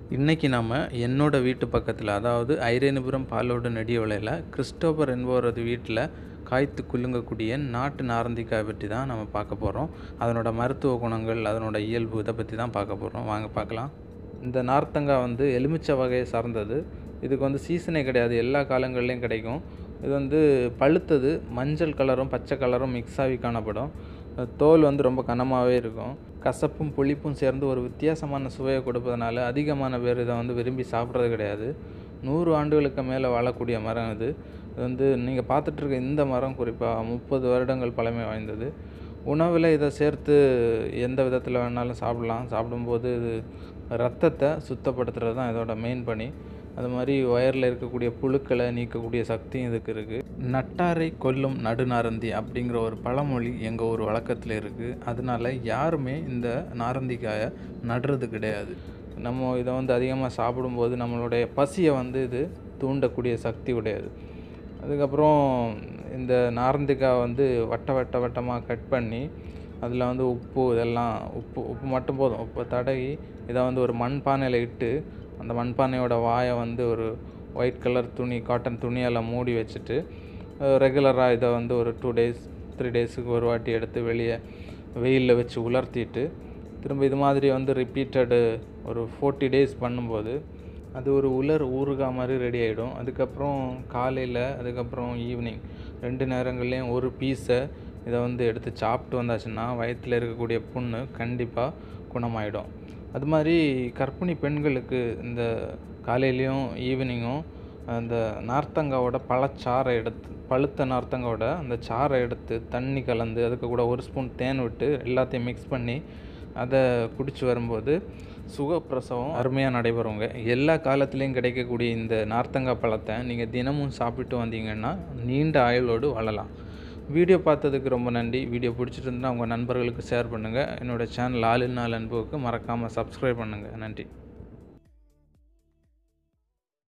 இன்றைக்கி நாம் என்னோட வீட்டு பக்கத்தில் அதாவது ஐரேனிபுரம் பாலோடு நெடியவளையில் கிறிஸ்டோபர் என்பவரது வீட்டில் காய்த்து குலுங்கக்கூடிய நாட்டு நாரந்திக்காய் பற்றி தான் நம்ம பார்க்க போகிறோம் அதனோட மருத்துவ குணங்கள் அதனோட இயல்பு இதை பற்றி தான் பார்க்க போகிறோம் வாங்க பார்க்கலாம் இந்த நார்த்தங்காய் வந்து எலுமிச்சை வகையை சார்ந்தது இதுக்கு வந்து சீசனே கிடையாது எல்லா காலங்கள்லேயும் கிடைக்கும் இது வந்து பழுத்தது மஞ்சள் கலரும் பச்சை கலரும் மிக்ஸ் ஆகி காணப்படும் தோல் வந்து ரொம்ப கனமாகவே இருக்கும் கசப்பும் புளிப்பும் சேர்ந்து ஒரு வித்தியாசமான சுவையை கொடுப்பதனால அதிகமான பேர் இதை வந்து விரும்பி சாப்பிட்றது கிடையாது நூறு ஆண்டுகளுக்கு மேலே வாழக்கூடிய மரம் இது இது வந்து நீங்கள் பார்த்துட்ருக்க இந்த மரம் குறிப்பாக முப்பது வருடங்கள் பழமை வாய்ந்தது உணவில் இதை சேர்த்து எந்த விதத்தில் வேணாலும் சாப்பிடலாம் சாப்பிடும்போது இது ரத்தத்தை சுத்தப்படுத்துறது தான் இதோட மெயின் பணி அது மாதிரி ஒயரில் இருக்கக்கூடிய புழுக்களை நீக்கக்கூடிய சக்தியும் இதுக்கு இருக்குது நட்டாரை கொல்லும் நடுநாரந்தி அப்படிங்கிற ஒரு பழமொழி எங்கள் ஒரு வழக்கத்தில் இருக்குது அதனால யாருமே இந்த நாரந்திக்காயை நடுறது கிடையாது நம்ம இதை வந்து அதிகமாக சாப்பிடும்போது நம்மளுடைய பசியை வந்து இது தூண்டக்கூடிய சக்தி உடையது அதுக்கப்புறம் இந்த நாரந்திக்காய் வந்து வட்ட வட்ட வட்டமாக கட் பண்ணி அதில் வந்து உப்பு இதெல்லாம் உப்பு உப்பு மட்டும் போதும் உப்பை தடவி இதை வந்து ஒரு மண்பானையில் இட்டு அந்த மண்பானையோட வாயை வந்து ஒரு ஒயிட் கலர் துணி காட்டன் துணியால் மூடி வச்சுட்டு ரெகுலராக இதை வந்து ஒரு டூ டேஸ் த்ரீ டேஸுக்கு ஒரு வாட்டி எடுத்து வெளியே வெயிலில் வச்சு உலர்த்திட்டு திரும்ப இது மாதிரி வந்து ரிப்பீட்டடு ஒரு ஃபோர்ட்டி டேஸ் பண்ணும்போது அது ஒரு உலர் ஊறுகாய் மாதிரி ரெடி ஆகிடும் அதுக்கப்புறம் காலையில் அதுக்கப்புறம் ஈவினிங் ரெண்டு நேரங்கள்லேயும் ஒரு பீஸை இதை வந்து எடுத்து சாப்பிட்டு வந்தாச்சுன்னா வயிற்றில் இருக்கக்கூடிய புண்ணு கண்டிப்பாக குணமாயிடும் அது மாதிரி கர்ப்பிணி பெண்களுக்கு இந்த காலையிலையும் ஈவினிங்கும் அந்த நார்த்தங்காவோட பழச்சாறை எடுத்து பழுத்த நார்த்தங்காவோட அந்த சாறை எடுத்து தண்ணி கலந்து அதுக்கு கூட ஒரு ஸ்பூன் தேன் விட்டு எல்லாத்தையும் மிக்ஸ் பண்ணி அதை குடிச்சு வரும்போது சுகப்பிரசவம் அருமையாக நடைபெறுங்க எல்லா காலத்துலேயும் கிடைக்கக்கூடிய இந்த நார்த்தங்காய் பழத்தை நீங்கள் தினமும் சாப்பிட்டு வந்தீங்கன்னா நீண்ட ஆயுளோடு வாழலாம் வீடியோ பார்த்ததுக்கு ரொம்ப நன்றி வீடியோ பிடிச்சிட்டு இருந்தால் உங்கள் நண்பர்களுக்கு ஷேர் பண்ணுங்கள் என்னோடய சேனல் ஆளில் நாள் அன்புக்கு மறக்காமல் சப்ஸ்கிரைப் பண்ணுங்கள் நன்றி